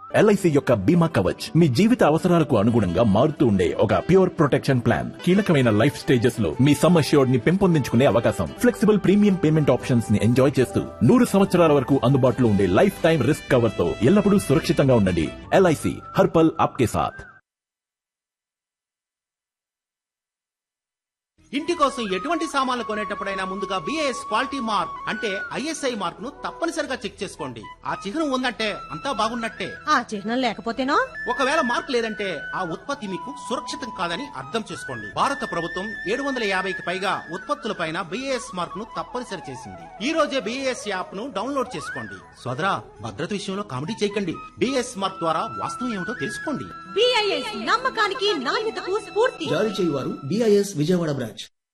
LIC యొక్క బీమా కవచ్ మీ జీవిత అవసరాలకు అనుగుణంగా మారుతూ ఉండే ఒక ప్యూర్ ప్రొటెక్షన్ ప్లాన్ కీలకమైన లైఫ్ స్టేజెస్ లో మీ సమ్ అష్యూర్డ్ ని పెంపొందించుకునే అవకాశం ఫ్లెక్సిబుల్ ప్రీమియం పేమెంట్ ఆప్షన్స్ ని ఎంజాయ్ చేస్తూ నూరు సంవత్సరాల వరకు అందుబాటులో ఉండే లైఫ్ టైం రిస్క్ కవర్ తో ఎల్లప్పుడూ సురక్షితంగా ఉండండి ఎల్ఐసి హర్పల్ ఆప్కే సాథ్ ఇంటి కోసం ఎటువంటి సామాన్లు కొనేటప్పుడైనా ముందుగా బిఏఎస్ క్వాలిటీ మార్క్ అంటే ఐఎస్ఐ మార్క్ ను తప్పనిసరిగా చెక్ చేసుకోండి ఆ చిహ్నం ఉందంటే అంతా బాగున్నట్టే ఆ చిహ్నం లేకపోతేనో ఒకవేళ మార్క్ లేదంటే ఆ ఉత్పత్తి మీకు సురక్షితం కాదని అర్థం చేసుకోండి భారత ప్రభుత్వం ఏడు వందల యాభైకి పైగా ఉత్పత్తులపైన బిఏఎస్ మార్క్ ను తప్పనిసరి చేసింది ఈ రోజే బిఏఎస్ యాప్ ను డౌన్లోడ్ చేసుకోండి సోదరా భద్రత విషయంలో కామెడీ చేయకండి బిఏఎస్ మార్క్ ద్వారా వాస్తవం ఏమిటో తెలుసుకోండి బిఐఎస్ నమ్మకానికి నాణ్యతకు స్ఫూర్తి జారీ చేయువారు BIS Vijayawada branch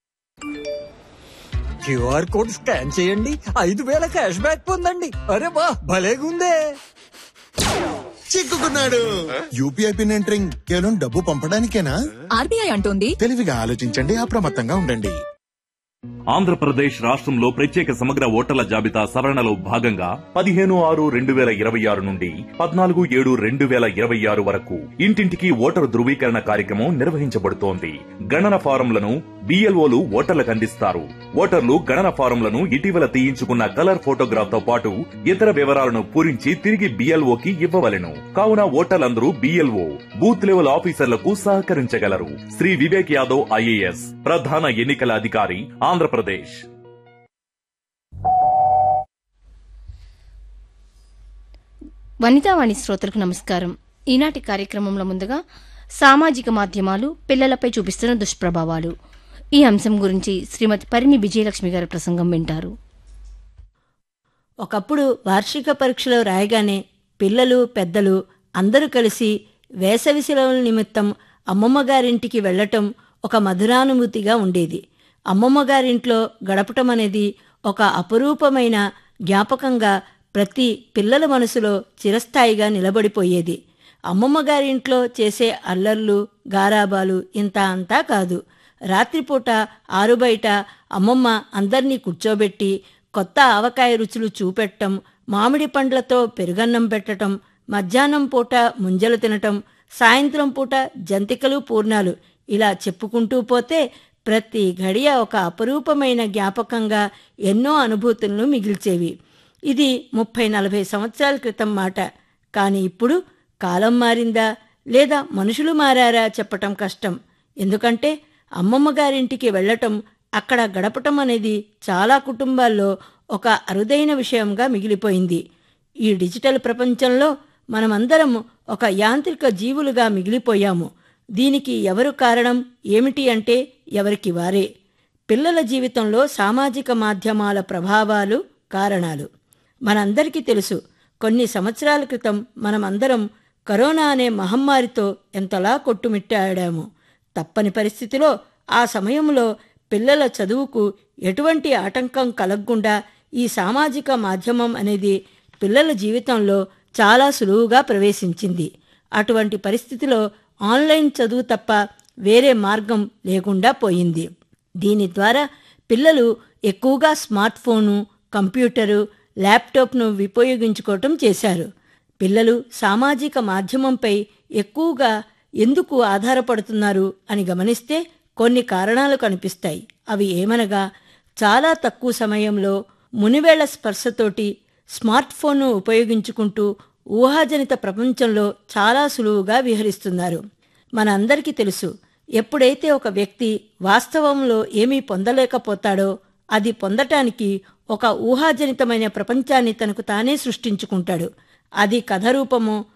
QR code scan చేయండి ఐదు వేల క్యాష్ బ్యాక్ పొందండి అరే వా భలేగుందే చిక్కుకున్నాడు యూపీఐ పిన్ ఎంటరింగ్ కేవలం డబ్బు పంపడానికేనా ఆర్బీఐ అంటోంది తెలివిగా ఆలోచించండి అప్రమత్తంగా ఉండండి ఆంధ్రప్రదేశ్ రాష్ట్రంలో ప్రత్యేక సమగ్ర ఓటర్ల జాబితా సవరణలో భాగంగా పదిహేను ఆరు రెండు వేల ఇరవై ఆరు నుండి పద్నాలుగు ఏడు రెండు వేల ఇరవై ఆరు వరకు ఇంటింటికి ఓటరు ధృవీకరణ కార్యక్రమం నిర్వహించబడుతోంది గణన ఫారంలను బిఎల్ఓలు ఓటర్లకు అందిస్తారు ఓటర్లు గణన ఫారంలను ఇటీవల తీయించుకున్న కలర్ ఫోటోగ్రాఫ్ తో పాటు ఇతర వివరాలను పూరించి తిరిగి బిఎల్ఓకి ఇవ్వవలెను కావున ఓటర్లందరూ బిఎల్ఓ బూత్ లెవెల్ ఆఫీసర్లకు సహకరించగలరు శ్రీ వివేక్ యాదవ్ ఐఏఎస్ ప్రధాన ఎన్నికల అధికారి ఆంధ్రప్రదేశ్ వనితావాణి శ్రోతలకు నమస్కారం ఈనాటి కార్యక్రమంలో ముందుగా సామాజిక మాధ్యమాలు పిల్లలపై చూపిస్తున్న దుష్ప్రభావాలు ఈ అంశం గురించి శ్రీమతి పరిమి విజయలక్ష్మి గారి ప్రసంగం వింటారు ఒకప్పుడు వార్షిక పరీక్షలు రాయగానే పిల్లలు పెద్దలు అందరూ కలిసి వేసవి సెలవుల నిమిత్తం అమ్మమ్మ గారింటికి వెళ్ళటం ఒక మధురానుభూతిగా ఉండేది అమ్మమ్మ గారింట్లో గడపటం అనేది ఒక అపురూపమైన జ్ఞాపకంగా ప్రతి పిల్లల మనసులో చిరస్థాయిగా నిలబడిపోయేది అమ్మమ్మ గారింట్లో చేసే అల్లర్లు గారాబాలు ఇంత అంతా కాదు రాత్రిపూట ఆరుబయట అమ్మమ్మ అందర్నీ కూర్చోబెట్టి కొత్త ఆవకాయ రుచులు చూపెట్టం మామిడి పండ్లతో పెరుగన్నం పెట్టటం మధ్యాహ్నం పూట ముంజలు తినటం సాయంత్రం పూట జంతికలు పూర్ణాలు ఇలా చెప్పుకుంటూ పోతే ప్రతి గడియ ఒక అపరూపమైన జ్ఞాపకంగా ఎన్నో అనుభూతులను మిగిల్చేవి ఇది ముప్పై నలభై సంవత్సరాల క్రితం మాట కానీ ఇప్పుడు కాలం మారిందా లేదా మనుషులు మారారా చెప్పటం కష్టం ఎందుకంటే అమ్మమ్మ గారింటికి వెళ్ళటం అక్కడ గడపటం అనేది చాలా కుటుంబాల్లో ఒక అరుదైన విషయంగా మిగిలిపోయింది ఈ డిజిటల్ ప్రపంచంలో మనమందరం ఒక యాంత్రిక జీవులుగా మిగిలిపోయాము దీనికి ఎవరు కారణం ఏమిటి అంటే ఎవరికి వారే పిల్లల జీవితంలో సామాజిక మాధ్యమాల ప్రభావాలు కారణాలు మనందరికీ తెలుసు కొన్ని సంవత్సరాల క్రితం మనమందరం కరోనా అనే మహమ్మారితో ఎంతలా కొట్టుమిట్టాడాము తప్పని పరిస్థితిలో ఆ సమయంలో పిల్లల చదువుకు ఎటువంటి ఆటంకం కలగకుండా ఈ సామాజిక మాధ్యమం అనేది పిల్లల జీవితంలో చాలా సులువుగా ప్రవేశించింది అటువంటి పరిస్థితిలో ఆన్లైన్ చదువు తప్ప వేరే మార్గం లేకుండా పోయింది దీని ద్వారా పిల్లలు ఎక్కువగా స్మార్ట్ ఫోను కంప్యూటరు ల్యాప్టాప్ను ఉపయోగించుకోవటం చేశారు పిల్లలు సామాజిక మాధ్యమంపై ఎక్కువగా ఎందుకు ఆధారపడుతున్నారు అని గమనిస్తే కొన్ని కారణాలు కనిపిస్తాయి అవి ఏమనగా చాలా తక్కువ సమయంలో మునివేళ్ల స్పర్శతోటి స్మార్ట్ ఫోన్ను ఉపయోగించుకుంటూ ఊహాజనిత ప్రపంచంలో చాలా సులువుగా విహరిస్తున్నారు మనందరికీ తెలుసు ఎప్పుడైతే ఒక వ్యక్తి వాస్తవంలో ఏమీ పొందలేకపోతాడో అది పొందటానికి ఒక ఊహాజనితమైన ప్రపంచాన్ని తనకు తానే సృష్టించుకుంటాడు అది కథ రూపమో